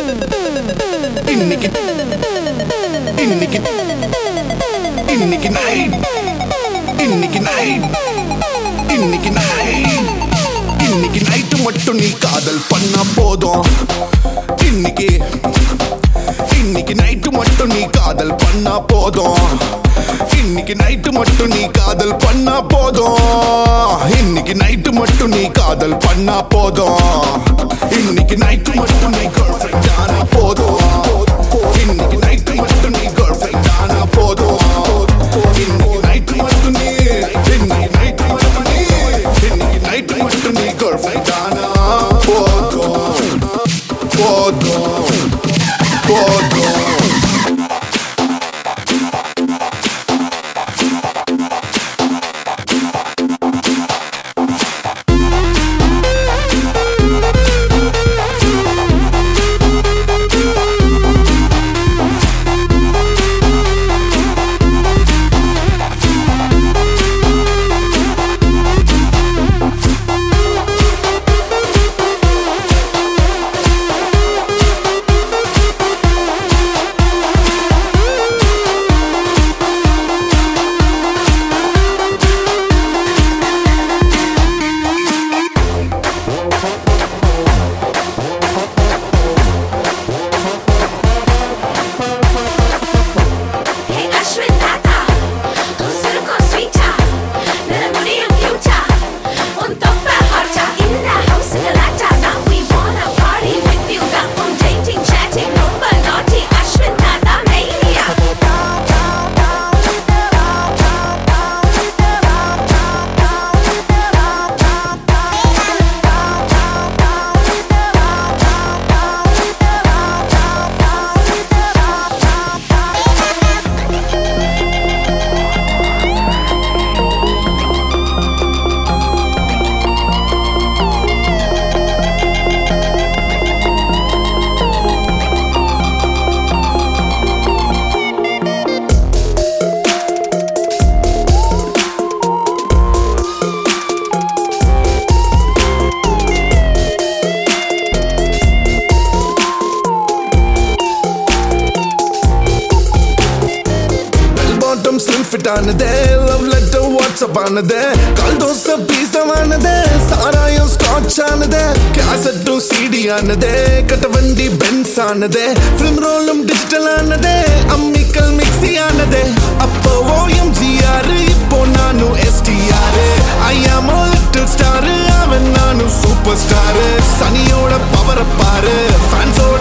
இன்னைக்கு இன்னைக்கு இன்னைக்கு நைட் இன்னைக்கு நைட் இன்னைக்கு நைட் இன்னைக்கு நைட்டு மட்டும் நீ காதல் பண்ணா போதும் இன்னைக்கு இன்னைக்கு நைட்டு மட்டும் நீ காதல் பண்ணா போதும் இன்னைக்கு நைட்டு மட்டும் நீ காதல் பண்ணா போதும் இன்னைக்கு நைட்டு மட்டும் நீ காதல் பண்ணா போதும் இன்னைக்கு நைட்டு மட்டும் நீ கேர்ள் ஃப்ரெண்ட் ஆனா போதும் இன்னைக்கு நைட்டு மட்டும் நீ கேர்ள் ஃப்ரெண்ட் ஆனா போதும் இன்னைக்கு நைட்டு மட்டும் நீ இன்னைக்கு நைட்டு மட்டும் நீ இன்னைக்கு நைட்டு மட்டும் நீ கேர்ள் ஃப்ரெண்ட் ஆனா போதும் போதும் போதும் Hey Ashwin Tata, உசுருக்கும் sweet-ஆ, நிறமுடியும் cute-ஆ, உன் தொப்பை hot-ஆ, இந்த house gelato. Now we wanna party with you. got உன் dating, chatting, ரொம்ப naughty. Ashwin Tata mania. Bell bottom slim fit ஆனதே லவ் லெட்டர் வாட்ஸ்அப் ஆனதே கால் தோசை பீசமானதே சாராயம் ஸ்காட்ச் ஆனதே கேசட்டும் சிடி ஆனதே கட்ட வண்டி பென்ஸ் ஆனதே ஃபிலிம் ரோலும் டிஜிட்டல் ஆனதே அம்மிக்கல் மிக்ஸி ஆனதே அப்போ ஓஎம் ஜிஆர் இப்போ நானும் எஸ்டிஆர் ஐ ஆம் லிட்டில் ஸ்டார் அவன் நானும் சூப்பர் ஸ்டார் சனியோட பவரை பாரு ஃபேன்ஸோட